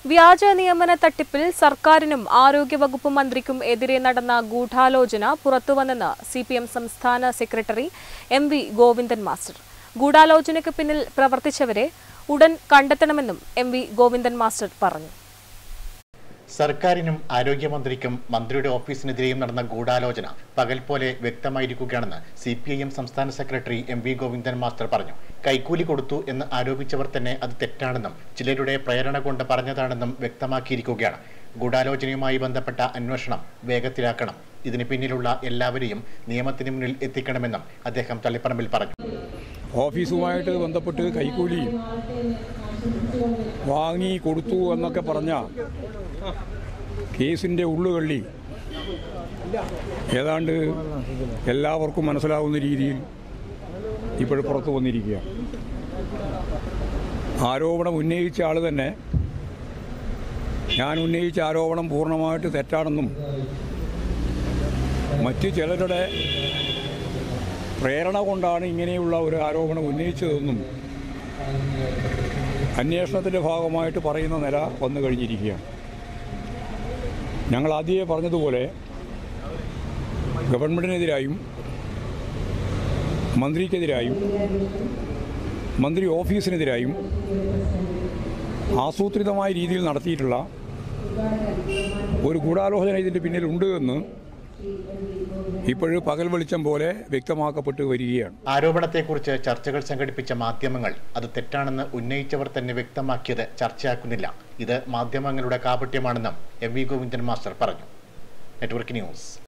വ്യാജ നിയമന തട്ടിപ്പിൽ സർക്കാരിനും ആരോഗ്യവകുപ്പ് മന്ത്രിക്കും എതിരെ നടന്ന ഗൂഢാലോചന പുറത്തുവന്നെന്ന് സി പി എം സംസ്ഥാന secretary M V Govindan master ഗൂഢാലോചനയ്ക്ക് പിന്നിൽ പ്രവർത്തിച്ചവരെ ഉടൻ കണ്ടെത്തണമെന്നും എം വി ഗോവിന്ദൻ മാസ്റ്റർ പറഞ്ഞു സർക്കാരിനും ആരോഗ്യമന്ത്രിക്കും മന്ത്രിയുടെ ഓഫീസിനെതിരെയും നടന്ന ഗൂഢാലോചന പകൽ പോലെ വ്യക്തമായിരിക്കുകയാണെന്ന് സി പി ഐ എം സംസ്ഥാന secretary M V Govindan master പറഞ്ഞു കൈക്കൂലി കൊടുത്തു എന്ന് ആരോപിച്ചവർ തന്നെ അത് തെറ്റാണെന്നും ചിലരുടെ പ്രേരണ കൊണ്ട് പറഞ്ഞതാണെന്നും വ്യക്തമാക്കിയിരിക്കുകയാണ് ഗൂഢാലോചനയുമായി ബന്ധപ്പെട്ട അന്വേഷണം വേഗത്തിലാക്കണം ഇതിന് പിന്നിലുള്ള എല്ലാവരെയും നിയമത്തിന് മുന്നിൽ എത്തിക്കണമെന്നും അദ്ദേഹം തളിപ്പറമ്പിൽ പറഞ്ഞു ഓഫീസുമായിട്ട് ബന്ധപ്പെട്ട് കൈക്കൂലി വാങ്ങി കൊടുത്തു എന്നൊക്കെ പറഞ്ഞ കേസിൻ്റെ ഉള്ളുകള്ളി ഏതാണ്ട് എല്ലാവർക്കും മനസ്സിലാവുന്ന രീതിയിൽ ഇപ്പോൾ പുറത്തു വന്നിരിക്കുക ആരോപണം ഉന്നയിച്ച ആൾ തന്നെ ഞാൻ ഉന്നയിച്ച ആരോപണം പൂർണ്ണമായിട്ട് തെറ്റാണെന്നും മറ്റ് ചിലരുടെ പ്രേരണ കൊണ്ടാണ് ഇങ്ങനെയുള്ള ഒരു ആരോപണം ഉന്നയിച്ചതെന്നും അന്വേഷണത്തിൻ്റെ ഭാഗമായിട്ട് പറയുന്ന നില വന്നു കഴിഞ്ഞിരിക്കുകയാണ് ഞങ്ങൾ ആദ്യമേ പറഞ്ഞതുപോലെ ഗവൺമെൻറ്റിനെതിരായും മന്ത്രിക്കെതിരായും മന്ത്രി ഓഫീസിനെതിരായും ആസൂത്രിതമായ രീതിയിൽ നടത്തിയിട്ടുള്ള ഒരു ഗൂഢാലോചന ഇതിൻ്റെ പിന്നിലുണ്ട് എന്ന് ഇപ്പോഴും പകൽ വെളിച്ചം പോലെ വ്യക്തമാക്കപ്പെട്ട് വരികയാണ് ആരോപണത്തെക്കുറിച്ച് ചർച്ചകൾ സംഘടിപ്പിച്ച മാധ്യമങ്ങൾ അത് തെറ്റാണെന്ന് ഉന്നയിച്ചവർ തന്നെ വ്യക്തമാക്കിയത് ചർച്ചയാക്കുന്നില്ല ഇത് മാധ്യമങ്ങളുടെ കാപട്യമാണെന്നും എം വി ഗോവിന്ദൻ മാസ്റ്റർ പറഞ്ഞു നെറ്റ്വർക്ക് ന്യൂസ്